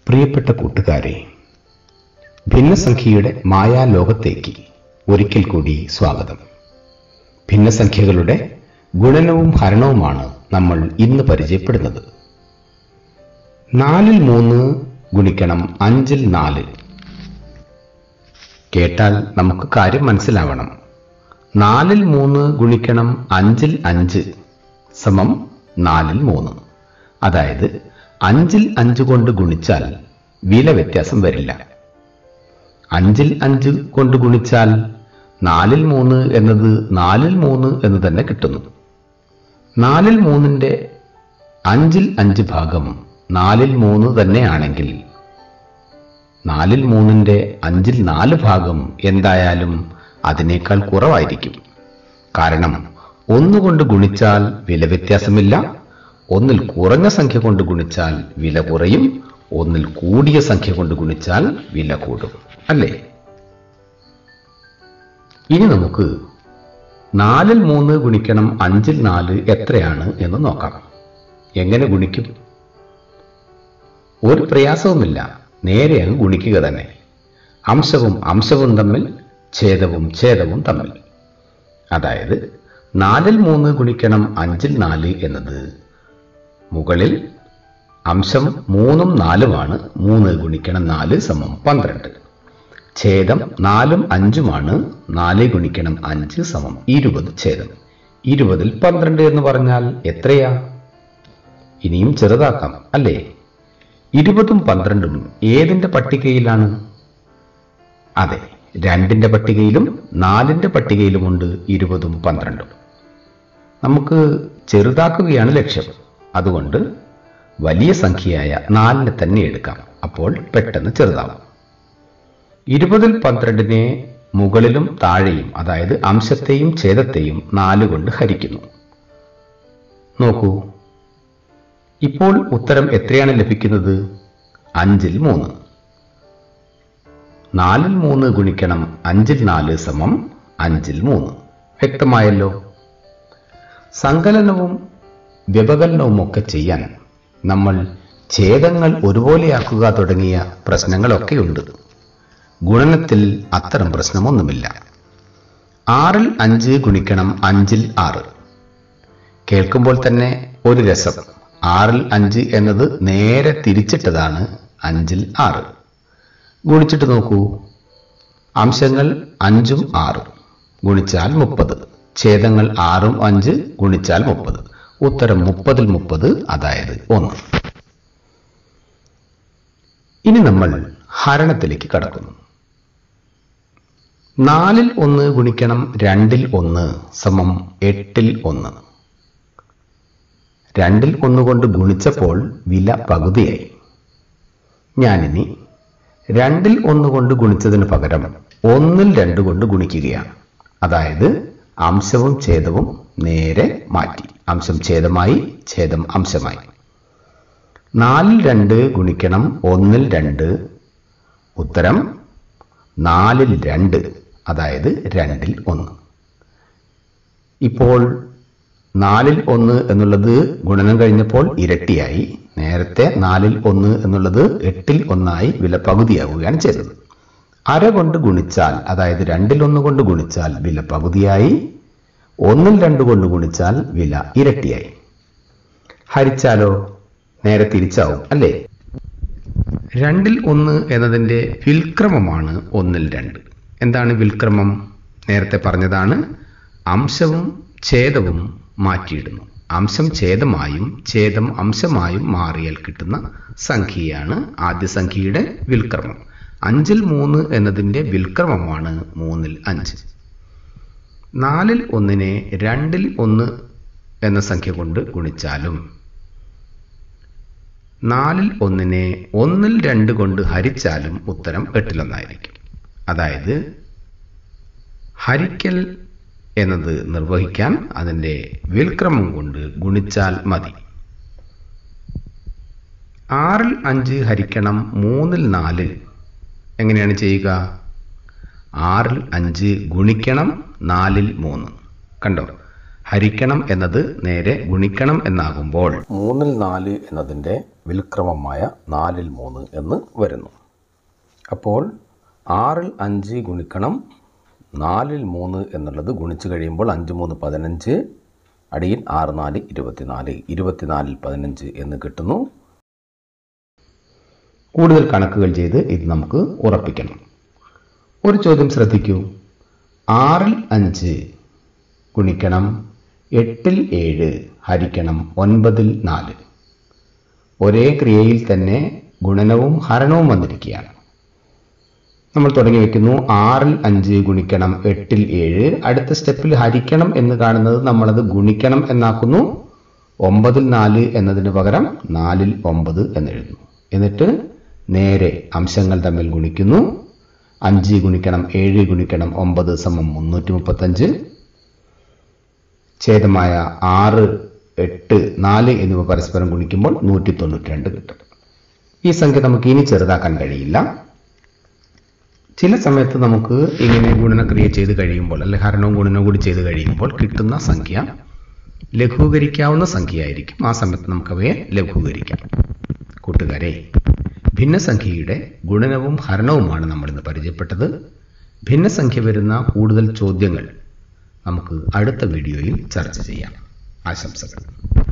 പ്രിയപ്പെട്ട കൂട്ടുകാരെ ഭിന്നസംഖ്യയുടെ മായാലോകത്തേക്ക് ഒരിക്കൽ കൂടി സ്വാഗതം ഭിന്നസംഖ്യകളുടെ ഗുണനവും ഹരണവുമാണ് നമ്മൾ ഇന്ന് പരിചയപ്പെടുന്നത് നാലിൽ മൂന്ന് ഗുണിക്കണം അഞ്ചിൽ നാല് കേട്ടാൽ നമുക്ക് കാര്യം മനസ്സിലാവണം നാലിൽ മൂന്ന് ഗുണിക്കണം അഞ്ചിൽ അഞ്ച് സമം നാലിൽ മൂന്ന് അതായത് അഞ്ചിൽ അഞ്ച് കൊണ്ട് ഗുണിച്ചാൽ വില വ്യത്യാസം വരില്ല അഞ്ചിൽ അഞ്ച് കൊണ്ട് ഗുണിച്ചാൽ നാലിൽ മൂന്ന് എന്നത് നാലിൽ മൂന്ന് എന്ന് തന്നെ കിട്ടുന്നു നാലിൽ മൂന്നിന്റെ അഞ്ചിൽ അഞ്ച് ഭാഗം നാലിൽ മൂന്ന് തന്നെയാണെങ്കിൽ നാലിൽ മൂന്നിന്റെ അഞ്ചിൽ നാല് ഭാഗം എന്തായാലും അതിനേക്കാൾ കുറവായിരിക്കും കാരണം ഒന്നുകൊണ്ട് ഗുണിച്ചാൽ വില വ്യത്യാസമില്ല ഒന്നിൽ കുറഞ്ഞ സംഖ്യ കൊണ്ട് ഗുണിച്ചാൽ വില കുറയും ഒന്നിൽ കൂടിയ സംഖ്യ കൊണ്ട് ഗുണിച്ചാൽ വില കൂടും അല്ലേ ഇനി നമുക്ക് നാലിൽ മൂന്ന് ഗുണിക്കണം അഞ്ചിൽ നാല് എത്രയാണ് എന്ന് നോക്കാം എങ്ങനെ ഗുണിക്കും ഒരു പ്രയാസവുമില്ല നേരെ അങ്ങ് ഗുണിക്കുക തന്നെ അംശവും അംശവും തമ്മിൽ ഛേദവും ഛേദവും തമ്മിൽ അതായത് നാലിൽ മൂന്ന് ഗുണിക്കണം അഞ്ചിൽ നാല് എന്നത് മുകളിൽ അംശം മൂന്നും നാലുമാണ് മൂന്ന് ഗുണിക്കണം നാല് സമം പന്ത്രണ്ട് ഛേദം നാലും അഞ്ചുമാണ് നാല് ഗുണിക്കണം അഞ്ച് സമം ഇരുപത് ഛേദം ഇരുപതിൽ പന്ത്രണ്ട് എന്ന് പറഞ്ഞാൽ എത്രയാ ഇനിയും ചെറുതാക്കാം അല്ലേ ഇരുപതും പന്ത്രണ്ടും ഏതിന്റെ പട്ടികയിലാണ് അതെ രണ്ടിന്റെ പട്ടികയിലും നാലിന്റെ പട്ടികയിലുമുണ്ട് ഇരുപതും പന്ത്രണ്ടും നമുക്ക് ചെറുതാക്കുകയാണ് ലക്ഷ്യം അതുകൊണ്ട് വലിയ സംഖ്യയായ നാലിനെ തന്നെ എടുക്കാം അപ്പോൾ പെട്ടെന്ന് ചെറുതാവും ഇരുപതിൽ പന്ത്രണ്ടിനെ മുകളിലും താഴെയും അതായത് അംശത്തെയും ഛേദത്തെയും നാല് കൊണ്ട് ഹരിക്കുന്നു നോക്കൂ ഇപ്പോൾ ഉത്തരം എത്രയാണ് ലഭിക്കുന്നത് അഞ്ചിൽ മൂന്ന് നാലിൽ മൂന്ന് ഗുണിക്കണം അഞ്ചിൽ നാല് സമം അഞ്ചിൽ മൂന്ന് വ്യക്തമായല്ലോ സങ്കലനവും വ്യപകലനവും ഒക്കെ ചെയ്യാൻ നമ്മൾ ഛേദങ്ങൾ ഒരുപോലെയാക്കുക തുടങ്ങിയ പ്രശ്നങ്ങളൊക്കെയുണ്ട് ഗുണനത്തിൽ അത്തരം പ്രശ്നമൊന്നുമില്ല ആറിൽ അഞ്ച് ഗുണിക്കണം അഞ്ചിൽ ആറ് കേൾക്കുമ്പോൾ തന്നെ ഒരു രസം ആറിൽ അഞ്ച് എന്നത് നേരെ തിരിച്ചിട്ടതാണ് അഞ്ചിൽ ആറ് ഗുണിച്ചിട്ട് നോക്കൂ അംശങ്ങൾ അഞ്ചും ആറും ഗുണിച്ചാൽ മുപ്പത് ഛേദങ്ങൾ ആറും അഞ്ച് ഗുണിച്ചാൽ മുപ്പത് ഉത്തരം മുപ്പതിൽ മുപ്പത് അതായത് ഒന്ന് ഇനി നമ്മൾ ഹരണത്തിലേക്ക് കടക്കുന്നു നാലിൽ ഒന്ന് ഗുണിക്കണം രണ്ടിൽ ഒന്ന് സമം എട്ടിൽ ഒന്ന് രണ്ടിൽ ഒന്ന് കൊണ്ട് ഗുണിച്ചപ്പോൾ വില പകുതിയായി ഞാനിനി രണ്ടിൽ ഒന്ന് കൊണ്ട് ഗുണിച്ചതിന് പകരം ഒന്നിൽ രണ്ട് കൊണ്ട് ഗുണിക്കുകയാണ് അതായത് അംശവും ഛേദവും നേരെ മാറ്റി അംശം ഛേദമായി ഛേദം അംശമായി നാലിൽ രണ്ട് ഗുണിക്കണം ഒന്നിൽ രണ്ട് ഉത്തരം നാലിൽ രണ്ട് അതായത് രണ്ടിൽ ഒന്ന് ഇപ്പോൾ നാലിൽ ഒന്ന് എന്നുള്ളത് ഗുണനം കഴിഞ്ഞപ്പോൾ ഇരട്ടിയായി നേരത്തെ നാലിൽ ഒന്ന് എന്നുള്ളത് എട്ടിൽ ഒന്നായി വില പകുതിയാവുകയാണ് ചെയ്തത് അര കൊണ്ട് ഗുണിച്ചാൽ അതായത് രണ്ടിൽ ഒന്ന് കൊണ്ട് ഗുണിച്ചാൽ വില പകുതിയായി ഒന്നിൽ രണ്ട് കൊണ്ട് ഗുണിച്ചാൽ വില ഇരട്ടിയായി ഹരിച്ചാലോ നേരെ തിരിച്ചാവും അല്ലേ രണ്ടിൽ ഒന്ന് എന്നതിൻ്റെ വിൽക്രമമാണ് ഒന്നിൽ രണ്ട് എന്താണ് വിൽക്രമം നേരത്തെ പറഞ്ഞതാണ് അംശവും ഛേദവും മാറ്റിയിടുന്നു അംശം ഛേദമായും ഛേദം അംശമായും മാറിയാൽ കിട്ടുന്ന സംഖ്യയാണ് ആദ്യ സംഖ്യയുടെ വിൽക്രമം അഞ്ചിൽ മൂന്ന് എന്നതിൻ്റെ വിൽക്രമമാണ് മൂന്നിൽ അഞ്ച് നാലിൽ ഒന്നിനെ രണ്ടിൽ ഒന്ന് എന്ന സംഖ്യ കൊണ്ട് ഗുണിച്ചാലും നാലിൽ ഒന്നിനെ ഒന്നിൽ രണ്ട് കൊണ്ട് ഹരിച്ചാലും ഉത്തരം എട്ടിലൊന്നായിരിക്കും അതായത് ഹരിക്കൽ എന്നത് നിർവഹിക്കാൻ അതിൻ്റെ വിൽക്രമം കൊണ്ട് ഗുണിച്ചാൽ മതി ആറിൽ അഞ്ച് ഹരിക്കണം മൂന്നിൽ നാല് എങ്ങനെയാണ് ചെയ്യുക ആറിൽ അഞ്ച് ഗുണിക്കണം നാലിൽ മൂന്ന് കണ്ടോ ഹരിക്കണം എന്നത് നേരെ ഗുണിക്കണം എന്നാകുമ്പോൾ മൂന്നിൽ നാല് എന്നതിൻ്റെ വിൽക്രമമായ നാലിൽ മൂന്ന് എന്ന് വരുന്നു അപ്പോൾ ആറിൽ അഞ്ച് ഗുണിക്കണം നാലിൽ മൂന്ന് എന്നുള്ളത് ഗുണിച്ച് കഴിയുമ്പോൾ അഞ്ച് മൂന്ന് പതിനഞ്ച് അടിയിൽ ആറ് നാല് ഇരുപത്തിനാല് ഇരുപത്തിനാലിൽ പതിനഞ്ച് എന്ന് കിട്ടുന്നു കൂടുതൽ കണക്കുകൾ ചെയ്ത് ഇത് നമുക്ക് ഉറപ്പിക്കണം ഒരു ചോദ്യം ശ്രദ്ധിക്കൂ ആറിൽ അഞ്ച് ഗുണിക്കണം എട്ടിൽ ഏഴ് ഹരിക്കണം ഒൻപതിൽ നാല് ഒരേ ക്രിയയിൽ തന്നെ ഗുണനവും ഹരണവും വന്നിരിക്കുകയാണ് നമ്മൾ തുടങ്ങി വെക്കുന്നു ആറിൽ അഞ്ച് ഗുണിക്കണം എട്ടിൽ ഏഴ് അടുത്ത സ്റ്റെപ്പിൽ ഹരിക്കണം എന്ന് കാണുന്നത് നമ്മളത് ഗുണിക്കണം എന്നാക്കുന്നു ഒമ്പതിൽ നാല് എന്നതിന് പകരം നാലിൽ ഒമ്പത് എന്നെഴുതുന്നു എന്നിട്ട് നേരെ അംശങ്ങൾ തമ്മിൽ ഗുണിക്കുന്നു അഞ്ച് ഗുണിക്കണം ഏഴ് ഗുണിക്കണം ഒമ്പത് സമം മുന്നൂറ്റി മുപ്പത്തഞ്ച് ഛേദമായ ആറ് എട്ട് നാല് എന്നിവ പരസ്പരം ഗുണിക്കുമ്പോൾ നൂറ്റി തൊണ്ണൂറ്റി രണ്ട് കിട്ടും ഈ സംഖ്യ നമുക്ക് ഇനി ചെറുതാക്കാൻ കഴിയില്ല ചില സമയത്ത് നമുക്ക് ഇങ്ങനെ ഗുണനക്രിയ ചെയ്ത് കഴിയുമ്പോൾ അല്ലെ ഹരണവും ഗുണനവും കൂടി ചെയ്ത് കഴിയുമ്പോൾ കിട്ടുന്ന സംഖ്യ ലഘൂകരിക്കാവുന്ന സംഖ്യയായിരിക്കും ആ സമയത്ത് നമുക്കവയെ ലഘൂകരിക്കാം കൂട്ടുകാരെ ഭിന്നസംഖ്യയുടെ ഗുണനവും ഹരണവുമാണ് നമ്മൾ ഇന്ന് പരിചയപ്പെട്ടത് ഭിന്നസംഖ്യ വരുന്ന കൂടുതൽ ചോദ്യങ്ങൾ നമുക്ക് അടുത്ത വീഡിയോയിൽ ചർച്ച ചെയ്യാം ആശംസകൾ